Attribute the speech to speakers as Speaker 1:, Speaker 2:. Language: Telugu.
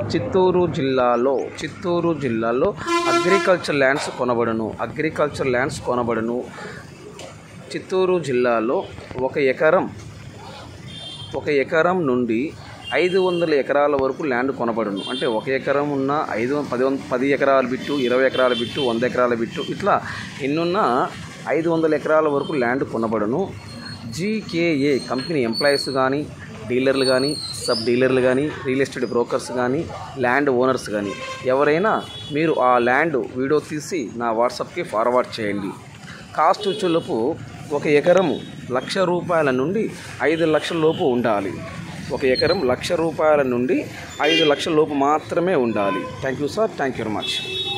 Speaker 1: చిత్తూరు జిల్లాలో చిత్తూరు జిల్లాలో అగ్రికల్చర్ ల్యాండ్స్ కొనబడును అగ్రికల్చర్ ల్యాండ్స్ కొనబడును చిత్తూరు జిల్లాలో ఒక ఎకరం ఒక ఎకరం నుండి ఐదు వందల ఎకరాల వరకు ల్యాండ్ కొనబడును అంటే ఒక ఎకరం ఉన్న ఐదు పది వం- పది ఎకరాల బిట్టు ఇరవై ఎకరాల బిట్టు వంద ఎకరాల బిట్టు ఇట్లా ఎన్నున్నా ఐదు వందల ఎకరాల వరకు ల్యాండ్ కొనబడును జీకేఏ కంపెనీ ఎంప్లాయీస్ కానీ డీలర్లు కానీ సబ్ డీలర్లు కానీ రియల్ ఎస్టేట్ బ్రోకర్స్ కానీ ల్యాండ్ ఓనర్స్ కానీ ఎవరైనా మీరు ఆ ల్యాండ్ వీడియో తీసి నా వాట్సాప్కి ఫార్వర్డ్ చేయండి కాస్ట్ వచ్చేలోపు ఒక ఎకరము లక్ష రూపాయల నుండి ఐదు లక్షల లోపు ఉండాలి ఒక ఎకరం లక్ష రూపాయల నుండి ఐదు లక్షల లోపు మాత్రమే ఉండాలి thank you sir thank you very much